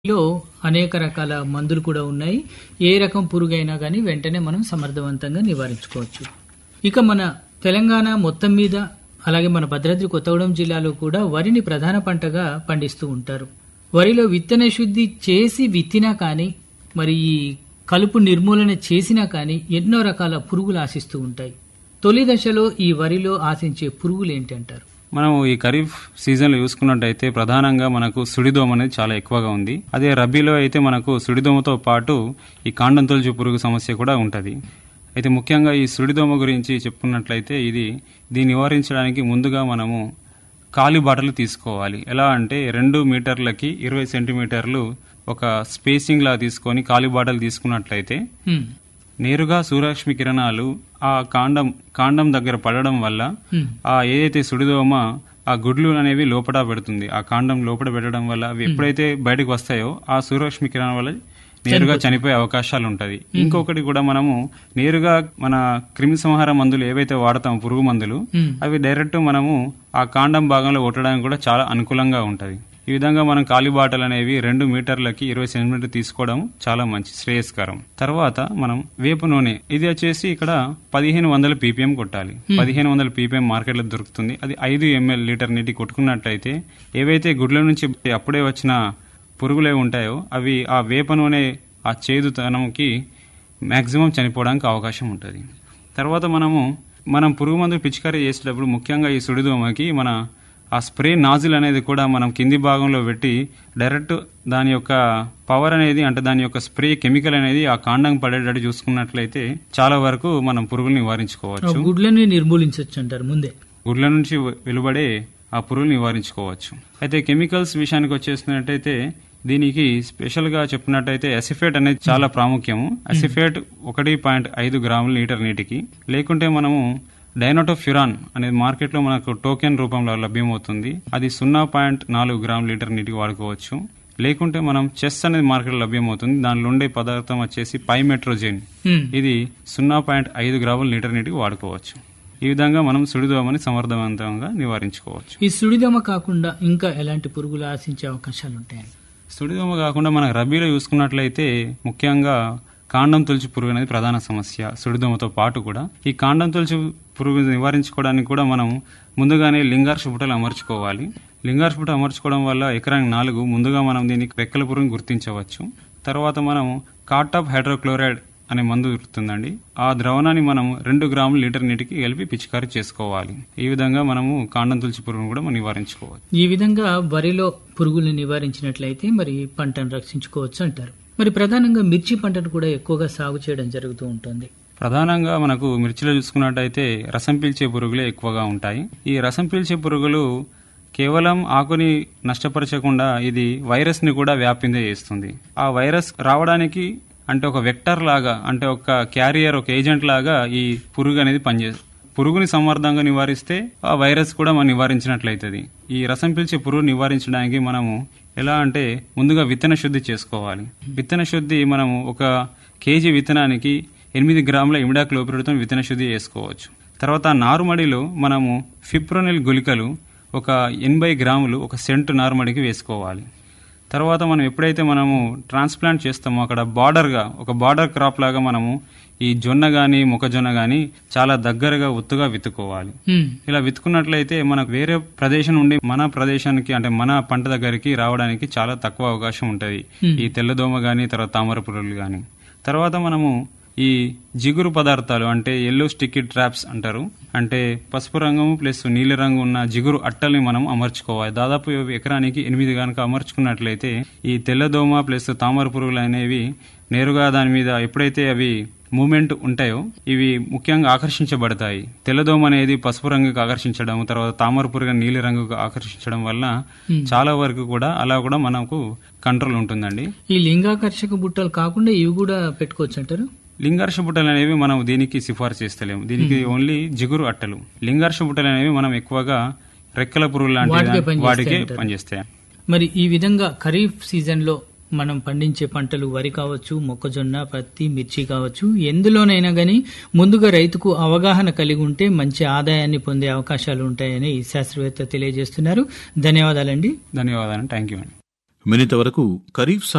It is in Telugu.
లో అనేక రకాల మందులు కూడా ఉన్నాయి ఏ రకం పురుగైనా కానీ వెంటనే మనం సమర్థవంతంగా నివారించుకోవచ్చు ఇక మన తెలంగాణ మొత్తం మీద అలాగే మన భద్రాద్రి కొత్తగూడెం జిల్లాలో కూడా వరిని ప్రధాన పంటగా పండిస్తూ ఉంటారు వరిలో విత్తన శుద్ధి చేసి విత్తినా కానీ మరి ఈ కలుపు నిర్మూలన చేసినా కానీ ఎన్నో రకాల పురుగులు ఆశిస్తూ ఉంటాయి తొలి దశలో ఈ వరిలో ఆశించే పురుగులు ఏంటి అంటారు మనం ఈ ఖరీఫ్ సీజన్లో చూసుకున్నట్టయితే ప్రధానంగా మనకు సుడిదోమ అనేది చాలా ఎక్కువగా ఉంది అదే రబీలో అయితే మనకు సుడిదోమతో పాటు ఈ కాండం తొలచు పురుగు సమస్య కూడా ఉంటుంది అయితే ముఖ్యంగా ఈ సుడిదోమ గురించి చెప్పుకున్నట్లయితే ఇది దీన్ని నివారించడానికి ముందుగా మనము కాలి బాటలు తీసుకోవాలి ఎలా అంటే రెండు మీటర్లకి ఇరవై సెంటీమీటర్లు ఒక స్పేసింగ్ లా తీసుకొని కాలి బాటలు తీసుకున్నట్లయితే హ్మ్. నేరుగా సూర్యరశ్మి కిరణాలు ఆ కాండం కాండం దగ్గర పడడం వల్ల హ్మ్. ఆ ఏదైతే సుడిదోమ ఆ గుడ్లు అనేవి లోపల పెడుతుంది ఆ కాండం లోపల పెట్టడం వల్ల అవి ఎప్పుడైతే బయటకు వస్తాయో ఆ సూర్యరశ్మి కిరణాల వల్ల నేరుగా చనిపోయే అవకాశాలు ఉంటది ఇంకొకటి కూడా మనము నేరుగా మన క్రిమి సంహార మందులు ఏవైతే వాడతాం పురుగు మందులు హ్మ్. అవి డైరెక్ట్ మనము ఆ కాండం భాగంలో కొట్టడానికి కూడా చాలా అనుకూలంగా ఉంటది ఈ విధంగా మనం కాలి బాటలు అనేవి రెండు మీటర్లకి ఇరవై సెంటీమీటర్ తీసుకోవడం చాలా మంచి శ్రేయస్కరం తర్వాత మనం వేప నూనె ఇది వచ్చేసి ఇక్కడ పదిహేను వందల పీపీఎం కొట్టాలి పదిహేను వందల పీపీఎం మార్కెట్లో దొరుకుతుంది అది ఐదు ఎంఎల్ లీటర్ నీటి కొట్టుకున్నట్లయితే ఏవైతే గుడ్ల నుంచి అప్పుడే వచ్చిన పురుగులే ఉంటాయో అవి ఆ వేప నూనె ఆ చేదుతనంకి మాక్సిమం చనిపోవడానికి అవకాశం ఉంటుంది తర్వాత మనము మనం పురుగు మందులు పిచికారీ చేసేటప్పుడు ముఖ్యంగా ఈ సుడిదోమకి మన ఆ స్ప్రే నాజిల్ అనేది కూడా మనం కింది భాగంలో పెట్టి డైరెక్ట్ దాని యొక్క పవర్ అనేది అంటే దాని యొక్క స్ప్రే కెమికల్ అనేది ఆ కాండం పడేటట్టు చూసుకున్నట్లయితే చాలా వరకు మనం పురుగులు ఆ నివారించుకోవచ్చు గుడ్లని నిర్మూలించవచ్చు అంటారు ముందే గుడ్ల నుంచి వెలువడే ఆ పురుగులు నివారించుకోవచ్చు అయితే కెమికల్స్ విషయానికి వచ్చేసినట్టయితే దీనికి స్పెషల్ గా చెప్పినట్టయితే అసిఫేట్ అనేది చాలా ప్రాముఖ్యము అసిఫేట్ ఒకటి పాయింట్ ఐదు గ్రాముల లీటర్ నీటికి లేకుంటే మనము డైనోటోఫ్యురాన్ అనేది మార్కెట్లో మనకు టోకెన్ రూపంలో లభ్యమవుతుంది అది సున్నా పాయింట్ నాలుగు గ్రాముల లీటర్ నీటికి వాడుకోవచ్చు లేకుంటే మనం చెస్ అనేది మార్కెట్లో లభ్యమవుతుంది దానిలో ఉండే పదార్థం వచ్చేసి పైమెట్రోజెన్ హ్మ్. ఇది సున్నా పాయింట్ ఐదు గ్రాముల లీటర్ నీటికి వాడుకోవచ్చు ఈ విధంగా మనం సుడిదోమని సమర్థవంతంగా నివారించుకోవచ్చు ఈ సుడిదమ కాకుండా ఇంకా ఎలాంటి పురుగులు ఆశించే అవకాశాలు ఉంటాయండి సుడిదోమ కాకుండా మనం రబీలో చూసుకున్నట్లయితే ముఖ్యంగా కాండం తొలిచి పురుగు అనేది ప్రధాన సమస్య సుడిదోమతో పాటు కూడా ఈ కాండం తొలిచి పురుగు నివారించుకోవడానికి కూడా మనం ముందుగానే లింగార్ష బుట్టలు అమర్చుకోవాలి లింగార్ష బుట్ట అమర్చుకోవడం వల్ల ఎకరానికి నాలుగు ముందుగా మనం దీనికి రెక్కల పురుగుని గుర్తించవచ్చు తర్వాత మనం కాటాప్ హైడ్రోక్లోరైడ్ అనే మందు దొరుకుతుందండి ఆ ద్రవణాన్ని మనం రెండు గ్రాముల లీటర్ నీటికి కలిపి పిచికారీ చేసుకోవాలి ఈ విధంగా మనము కాండం తులసి పురుగును కూడా మనం నివారించుకోవచ్చు ఈ విధంగా వరిలో పురుగుల్ని నివారించినట్లయితే మరి పంటను రక్షించుకోవచ్చు అంటారు మరి ప్రధానంగా మిర్చి పంటను కూడా ఎక్కువగా సాగు చేయడం జరుగుతూ ఉంటుంది ప్రధానంగా మనకు మిర్చిలో చూసుకున్నట్టయితే రసం పీల్చే పురుగులే ఎక్కువగా ఉంటాయి ఈ రసం పీల్చే పురుగులు కేవలం ఆకుని నష్టపరచకుండా ఇది వైరస్ ని కూడా వ్యాపిందే చేస్తుంది ఆ వైరస్ రావడానికి అంటే ఒక వెక్టర్ లాగా అంటే ఒక క్యారియర్ ఒక ఏజెంట్ లాగా ఈ పురుగు అనేది పనిచేస్తుంది పురుగుని సమర్థంగా నివారిస్తే ఆ వైరస్ కూడా మనం నివారించినట్లయితది ఈ రసం పీల్చే పురుగు నివారించడానికి మనము ఎలా అంటే ముందుగా విత్తన శుద్ధి చేసుకోవాలి విత్తన శుద్ధి మనము ఒక కేజీ విత్తనానికి ఎనిమిది గ్రాముల ఇమిడాక్లోపిరిడ్తో విత్తన శుద్ధి చేసుకోవచ్చు తర్వాత ఆ నారుమడిలో మనము ఫిప్రోనిల్ గుళికలు ఒక ఎనభై గ్రాములు ఒక సెంటు నారుమడికి వేసుకోవాలి తర్వాత మనం ఎప్పుడైతే మనము ట్రాన్స్ప్లాంట్ చేస్తామో అక్కడ బార్డర్గా ఒక బార్డర్ క్రాప్ లాగా మనము ఈ జొన్న గాని మొక్కజొన్న గాని చాలా దగ్గరగా ఒత్తుగా విత్తుకోవాలి హ్మ్. ఇలా విత్తుకున్నట్లయితే మనకు వేరే ప్రదేశం నుండి మన ప్రదేశానికి అంటే మన పంట దగ్గరికి రావడానికి చాలా తక్కువ అవకాశం ఉంటుంది ఈ తెల్లదోమ గాని తర్వాత తామర పురుగులు గాని తర్వాత మనము ఈ జిగురు పదార్థాలు అంటే ఎల్లో స్టిక్కీ ట్రాప్స్ అంటారు అంటే పసుపు రంగు ప్లస్ నీలి రంగు ఉన్న జిగురు అట్టల్ని మనం అమర్చుకోవాలి దాదాపు ఎకరానికి ఎనిమిది కనుక అమర్చుకున్నట్లయితే ఈ తెల్లదోమ ప్లస్ తామర పురుగులు అనేవి నేరుగా దాని మీద ఎప్పుడైతే అవి మూమెంట్ ఉంటాయో ఇవి ముఖ్యంగా ఆకర్షించబడతాయి తెల్లదోమ అనేది పసుపు రంగుకు ఆకర్షించడం తర్వాత తామర పురుగు నీలి రంగుకు ఆకర్షించడం వల్ల చాలా వరకు కూడా అలా కూడా మనకు కంట్రోల్ ఉంటుందండి ఈ లింగాకర్షక బుట్టలు కాకుండా ఇవి కూడా పెట్టుకోవచ్చు అంటారు లింగార్ష బుట్టలు అనేవి మనం దీనికి సిఫార్సు చేస్తలేము దీనికి ఓన్లీ జిగురు అట్టలు లింగార్ష బుట్టలు అనేవి మనం ఎక్కువగా రెక్కల పురుగులు లాంటి వాటికే పనిచేస్తాయి వాటికే అంటారు. పనిచేస్తాయి మరి ఈ విధంగా ఖరీఫ్ సీజన్ లో మనం పండించే పంటలు వరి కావచ్చు మొక్కజొన్న పత్తి మిర్చి కావచ్చు ఎందులోనైనా గానీ ముందుగా రైతుకు అవగాహన కలిగి ఉంటే మంచి ఆదాయాన్ని పొందే అవకాశాలు ఉంటాయని శాస్త్రవేత్త తెలియజేస్తున్నారు ధన్యవాదాలండి ధన్యవాదాలు థ్యాంక్ యూ అండి మినిత వరకు ఖరీఫ్